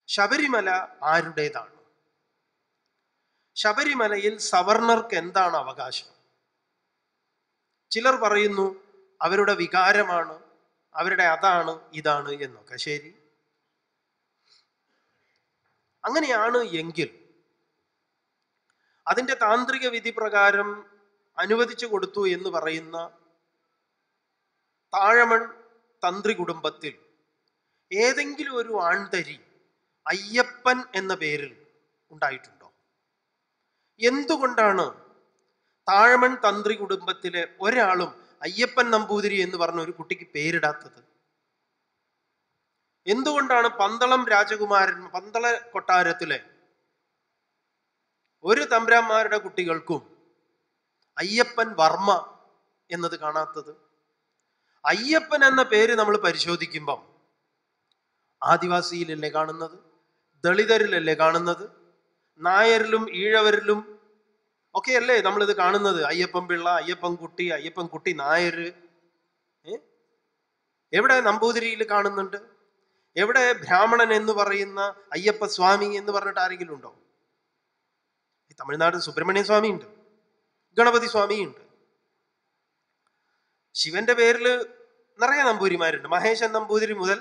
ശബരിമല ആരുടേതാണ് ശബരിമലയിൽ സവർണർക്ക് എന്താണ് അവകാശം ചിലർ പറയുന്നു അവരുടെ വികാരമാണ് അവരുടെ അതാണ് ഇതാണ് എന്നൊക്കെ ശരി അങ്ങനെയാണ് എങ്കിൽ അതിന്റെ താന്ത്രിക വിധി പ്രകാരം അനുവദിച്ചു കൊടുത്തു എന്ന് പറയുന്ന താഴമൺ തന്ത്രി കുടുംബത്തിൽ ഏതെങ്കിലും ഒരു ആൺതരി അയ്യപ്പൻ എന്ന പേരിൽ ഉണ്ടായിട്ടുണ്ടോ എന്തുകൊണ്ടാണ് താഴമൺ തന്ത്രി കുടുംബത്തിലെ ഒരാളും അയ്യപ്പൻ നമ്പൂതിരി എന്ന് പറഞ്ഞ ഒരു കുട്ടിക്ക് പേരിടാത്തത് എന്തുകൊണ്ടാണ് പന്തളം രാജകുമാരൻ പന്തള കൊട്ടാരത്തിലെ ഒരു തമ്പ്രാന്മാരുടെ കുട്ടികൾക്കും അയ്യപ്പൻ വർമ്മ എന്നത് കാണാത്തത് അയ്യപ്പൻ എന്ന പേര് നമ്മൾ പരിശോധിക്കുമ്പം ആദിവാസിയിലല്ലേ കാണുന്നത് ദളിതരിലല്ലേ കാണുന്നത് നായരിലും ഈഴവരിലും ഒക്കെയല്ലേ നമ്മളിത് കാണുന്നത് അയ്യപ്പൻ പിള്ള അയ്യപ്പൻ കുട്ടി അയ്യപ്പൻ കുട്ടി നായര് ഏ? എവിടെ നമ്പൂതിരിയിൽ കാണുന്നുണ്ട് എവിടെ ബ്രാഹ്മണൻ എന്ന് പറയുന്ന അയ്യപ്പ സ്വാമി എന്ന് പറഞ്ഞിട്ട് ആരെങ്കിലും ഉണ്ടോ ഈ തമിഴ്നാട് സുബ്രഹ്മണ്യ സ്വാമി ഉണ്ട് ഗണപതി സ്വാമി ഉണ്ട് ശിവന്റെ പേരിൽ നിറയെ നമ്പൂതിരിമാരുണ്ട് മഹേശൻ നമ്പൂതിരി മുതൽ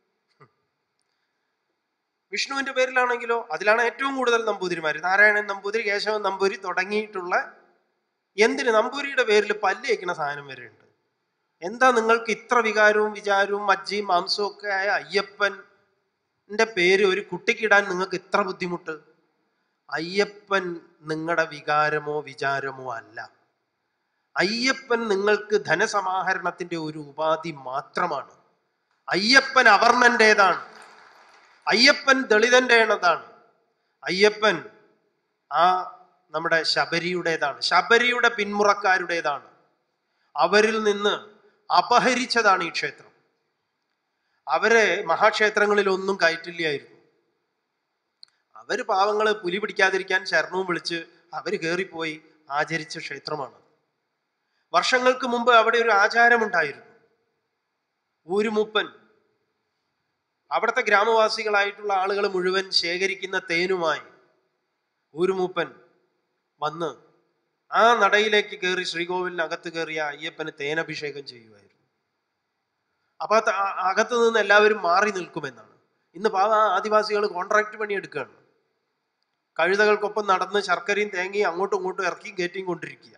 വിഷ്ണുവിന്റെ പേരിലാണെങ്കിലോ അതിലാണ് ഏറ്റവും കൂടുതൽ നമ്പൂതിരിമാര് നാരായണൻ നമ്പൂതിരി കേശവൻ നമ്പൂരി തുടങ്ങിയിട്ടുള്ള എന്തിന് നമ്പൂരിയുടെ പേരിൽ പല്ല് വയ്ക്കുന്ന സാധനം വരെ ഉണ്ട് എന്താ നിങ്ങൾക്ക് ഇത്ര വികാരവും വിചാരവും മജ്ജിയും മാംസവും ഒക്കെ ആയ അയ്യപ്പന്റെ പേര് ഒരു കുട്ടിക്കിടാൻ നിങ്ങൾക്ക് ഇത്ര ബുദ്ധിമുട്ട് അയ്യപ്പൻ നിങ്ങളുടെ വികാരമോ വിചാരമോ അല്ല അയ്യപ്പൻ നിങ്ങൾക്ക് ധനസമാഹരണത്തിന്റെ ഒരു ഉപാധി മാത്രമാണ് അയ്യപ്പൻ അവർണന്റേതാണ് അയ്യപ്പൻ ദളിതന്റേതാണ് അയ്യപ്പൻ ആ നമ്മുടെ ശബരിയുടേതാണ് ശബരിയുടെ പിന്മുറക്കാരുടേതാണ് അവരിൽ നിന്ന് അപഹരിച്ചതാണ് ഈ ക്ഷേത്രം അവരെ മഹാക്ഷേത്രങ്ങളിൽ ഒന്നും കയറ്റില്ലായിരുന്നു അവര് പാവങ്ങള് പുലി പിടിക്കാതിരിക്കാൻ ശരണവും വിളിച്ച് അവര് കയറിപ്പോയി ആചരിച്ച ക്ഷേത്രമാണ് വർഷങ്ങൾക്ക് മുമ്പ് അവിടെ ഒരു ആചാരമുണ്ടായിരുന്നു ഊരുമൂപ്പൻ അവിടുത്തെ ഗ്രാമവാസികളായിട്ടുള്ള ആളുകൾ മുഴുവൻ ശേഖരിക്കുന്ന തേനുമായി ഊരുമൂപ്പൻ വന്ന് ആ നടയിലേക്ക് കയറി ശ്രീകോവിലിനകത്ത് കയറിയ അയ്യപ്പന് തേനഭിഷേകം ചെയ്യുമായിരുന്നു അപ്പൊ ആ ത- ആ അകത്ത് നിന്ന് എല്ലാവരും മാറി നിൽക്കുമെന്നാണ് ഇന്ന് പാവ ആ ആദിവാസികൾ കോൺട്രാക്ട് പണി എടുക്കുകയാണ് കഴുതകൾക്കൊപ്പം നടന്ന് ശർക്കരയും തേങ്ങയും അങ്ങോട്ടും ഇങ്ങോട്ടും ഇറക്കിയും കയറ്റിയും കൊണ്ടിരിക്കുക